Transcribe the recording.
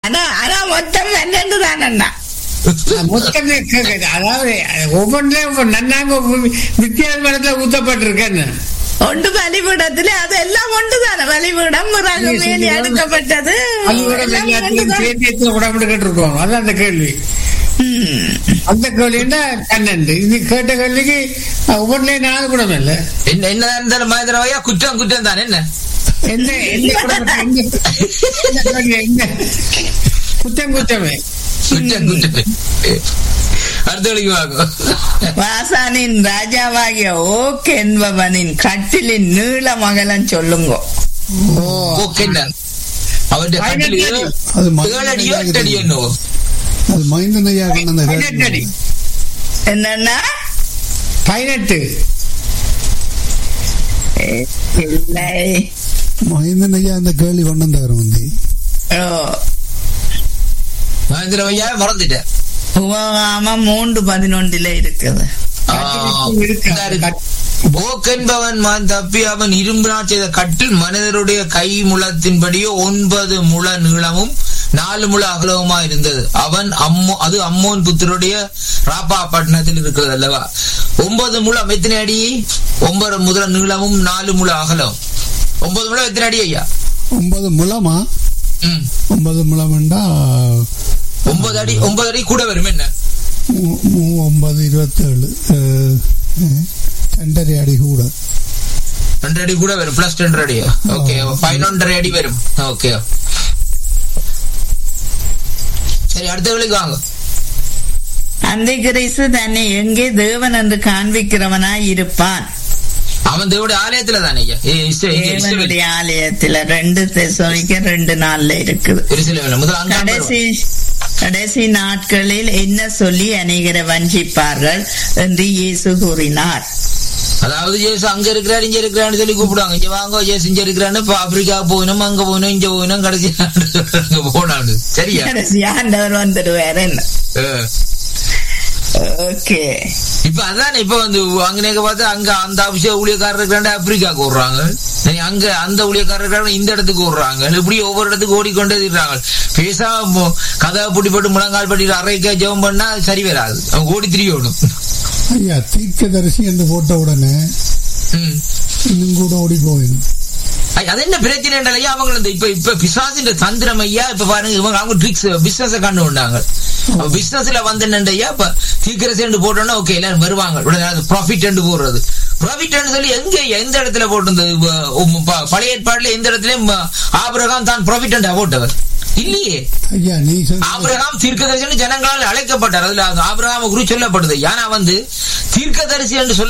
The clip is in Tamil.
ஆனா ஆனா மொத்தம் பன்னெண்டு தானண்ணா மொத்தமே கேக்குது. அதாவது ஒவ்வொன்றையும் ஒவ்வொரு நன்னாங்க வித்தியாசமான ஊத்தப்பட்டிருக்கேன்னு ஒன்று பலிபீடத்துல அது எல்லாம் ஒன்று தானே பலிபீடம் மிருகம் மேலி அடுக்கப்பட்டது பள்ளிக்கூடம் எல்லாம் எல்லாத்தையும் ஒன்றுதான். சேர்த்து எத்தனை உடம்பு கேட்டிருக்கோம் அதான் அந்த கேள்வி ம். அந்த கேள்வின்னா பன்னெண்டு இது கேட்ட கேள்விக்கு ஒவ்வொன்றையும் நாலு குடம் இல்லை என்ன என்ன இருந்தாலும் மகேந்திரவையா குற்றம் குற்றம் தான் என்ன என்ன என்ன குடம் என்ன என்ன கேள்வி, என்ன குத்தம் குத்தமே குற்றம் குற்றம் அடுத்த வழிக்கு வாங்கும் வாசானின் ராஜாவாகிய ஓக் என்பவனின் கட்டிலின் நீள மகளன் சொல்லுங்க ஓகே என்ன அவருடைய கட்டில் ஏழு அது ஏழு அடியோ எட்டு அடியோ என்னவோ அது மைந்தன் ஐயா கொண்டு வந்த பதினெட்டு அடி என்னன்னா பதினெட்டு இல்லை மைந்தன் ஐயா அந்த கேள்வி கொண்டு வந்தவர் வந்து ஓ மகேந்திரவையா மறந்துட்டேன் உபகாமம் மூன்று பதினொன்றுல இருக்குது ஓக் என்பவன் மான் தப்பி அவன் இரும்பினால் செய்த கட்டில் மனிதருடைய கை முழத்தின்படியே ஒன்பது முழ நீளமும் நாலு முழ அகலவுமா இருந்தது அவன் அம்மோ அது அம்மோன் புத்தருடைய ராப்பா பட்டணத்தில் இருக்கிறது அல்லவா ஒன்பது முழம் எத்தனை அடி ஒன்பது முழ நீளமும் நாலு முழ அகலம் ஒன்பது முழம் எத்தனை அடி ஐயா ஒன்பது முழமா ம். ஒன்பது முழம்ண்டா ஒன்பது அடி ஒன்பது அடி கூட வரும் என்ன மூ- மூ- ஒன்பது இருபத்தேழு அஹ், அஹ், ரெண்டரை அடி கூட ரெண்டு அடி கூட வரும் பிளஸ் ரெண்டு அடி ஓகே பதினொன்றரை அடி வரும் ஓகே சரி அடுத்த வேலைக்கு வாங்க அந்த கிரைசு தன்னை எங்கே தேவன் என்று காண்பிக்கிறவனாய் இருப்பான் அவன் தேவடைய ஆலயத்துல தானே ஐயா ஏ, இஸ்ரே- இங்க இஸ்ரேல் தேவனுடைய ஆலயத்துல ரெண்டு தெசோனிக்க ரெண்டு நாள்ல இருக்குது எருசலேமில் முதல் அங்க கடைசி கடைசி நாட்களில் என்ன சொல்லி அநேகரை வஞ்சிப்பார்கள் என்று இயேசு கூறினார் அதாவது ஜேசு அங்க இருக்கிறாரு இங்க இருக்கிறான்னு சொல்லி கூப்பிடுவாங்க இங்க வாங்க ஜேசு இங்க இருக்கிறான்னு இப்ப ஆப்பிரிக்கா போகணும் அங்க போகணும் இங்க போகணும் கடைசி அங்க போனான்னு சரியா கடைசி ஆண்டவர் வந்துடுவார் என்ன அஹ். ஓகே இப்ப அதானே இப்ப வந்து அங்க நீங்க பார்த்தா அங்க அந்த அபிஷேக ஊழியக்காரர் இருக்கிறாண்டு ஆப்பிரிக்காக்கு ஓடுறாங்க நீ அங்க அந்த ஊழியக்காரர் இருக்கிறாங்க இந்த இடத்துக்கு ஓடுறாங்க இப்படி ஒவ்வொரு இடத்துக்கு ஓடிக்கொண்டே இருக்கிறாங்க பேசாம மு- கதவை பூட்டி போட்டு முழங்கால் பட்டி அறைக்க ஜெபம் பண்ணா சரி வராது அவங்க ஓடி திரி ஓடும் ஐயா தீர்க்கதரிசி என்று போட்ட உடனே ம். இன்னும் கூட ஓடி போயிடும் ஐ, அது என்ன பிரச்சனை ஐயா அவங்க இந்த இப்ப இப்ப பிசாசின் தந்திரம் ஐயா இப்ப பாருங்க இவங்க அவங்க ட்ரிக்ஸ் பிசினஸ் கண்டு கொண்டாங்க பிசினஸ்ல வந்து ஐயா இப்ப தீக்கிரசி போட்டோம்னா ஓகே எல்லாரும் வருவாங்க உடனே ப்ராஃபிட் போடுறது ப்ராஃபிட் சொல்லி எங்க எந்த இடத்துல போட்டிருந்தது இப்ப, உம், ப- பழைய ஏற்பாடுல எந்த இடத்துலயும் ஆபிரகாம் தான் ப்ராஃபிட் போட்டவர் இல்லையே ஐயா நீ சொல்ற ஆபிரகாம் தீர்க்கதரிசி ஜனங்களால் அழைக்கப்பட்டார் அதுல ஆபிரகாம குறி சொல்லப்படுது ஏன்னா வந்து தீர்க்கதரிசி என்று சொல்ல